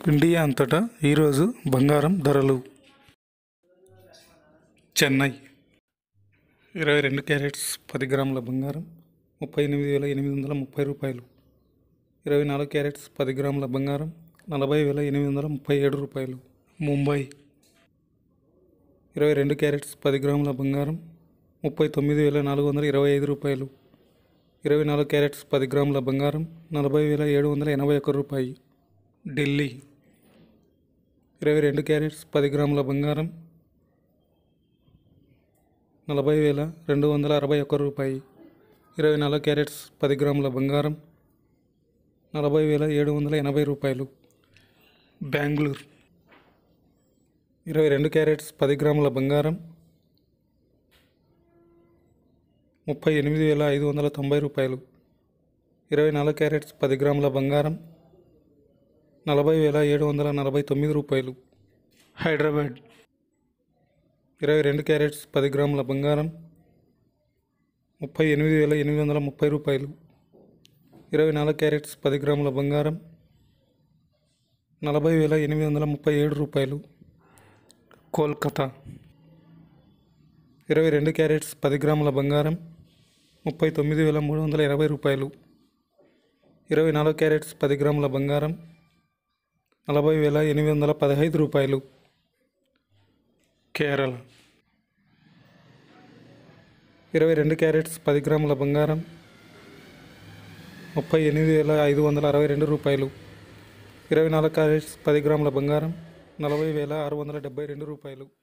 India అంతటా ఈరోజు బంగారం ధరలు చెన్నై ఇరవై రెండు క్యారెట్స్ పది గ్రాముల బంగారం ముప్పై ఎనిమిది వేల ఎనిమిది వందల ముప్పై రూపాయలు ఇరవై నాలుగు క్యారెట్స్ పది గ్రాముల బంగారం నలభై వేల ఎనిమిది వందల ముప్పై ఏడు రూపాయలు ముంబై ఇరవై రెండు క్యారెట్స్ పది గ్రాముల బంగారం ముప్పై తొమ్మిది వేల నాలుగు వందల ఇరవై ఐదు రూపాయలు ఇరవై నాలుగు క్యారెట్స్ పది గ్రాముల బంగారం నలభై వేల ఏడు వందల ఎనభై ఒక్క రూపాయి ఢిల్లీ ఇరవై రెండు క్యారెట్స్ పది గ్రాముల బంగారం నలభై వేల రెండు వందల అరవై ఒక్క రూపాయి ఇరవై నాలుగు క్యారెట్స్ పది గ్రాముల బంగారం నలభై వేల ఏడు వందల ఎనభై రూపాయలు బెంగళూరు ఇరవై రెండు క్యారెట్స్ పది గ్రాముల బంగారం ముప్పై ఎనిమిది వేల ఐదు వందల తొంభై రూపాయలు ఇరవై నాలుగు క్యారెట్స్ పది గ్రాముల బంగారం నలభై వేల ఏడు వందల నలభై తొమ్మిది రూపాయలు హైదరాబాద్ ఇరవై రెండు క్యారెట్స్ పది గ్రాముల బంగారం ముప్పై ఎనిమిది వేల ఎనిమిది వందల ముప్పై రూపాయలు ఇరవై నాలుగు క్యారెట్స్ పది గ్రాముల బంగారం నలభై వేల ఎనిమిది వందల ముప్పై ఏడు రూపాయలు కోల్కతా ఇరవై రెండు క్యారెట్స్ పది గ్రాముల బంగారం ముప్పై తొమ్మిది వేల మూడు వందల ఎనభై రూపాయలు ఇరవై నాలుగు క్యారెట్స్ పది గ్రాముల బంగారం నలభై వేల ఎనిమిది వందల పదహైదు రూపాయలు కేరళ ఇరవై రెండు క్యారెట్స్ పది గ్రాముల బంగారం ముప్పై ఎనిమిది వేల ఐదు వందల అరవై రెండు రూపాయలు ఇరవై నాలుగు క్యారెట్స్ పది గ్రాముల బంగారం నలభై వేల ఆరు వందల డెబ్బై రెండు రూపాయలు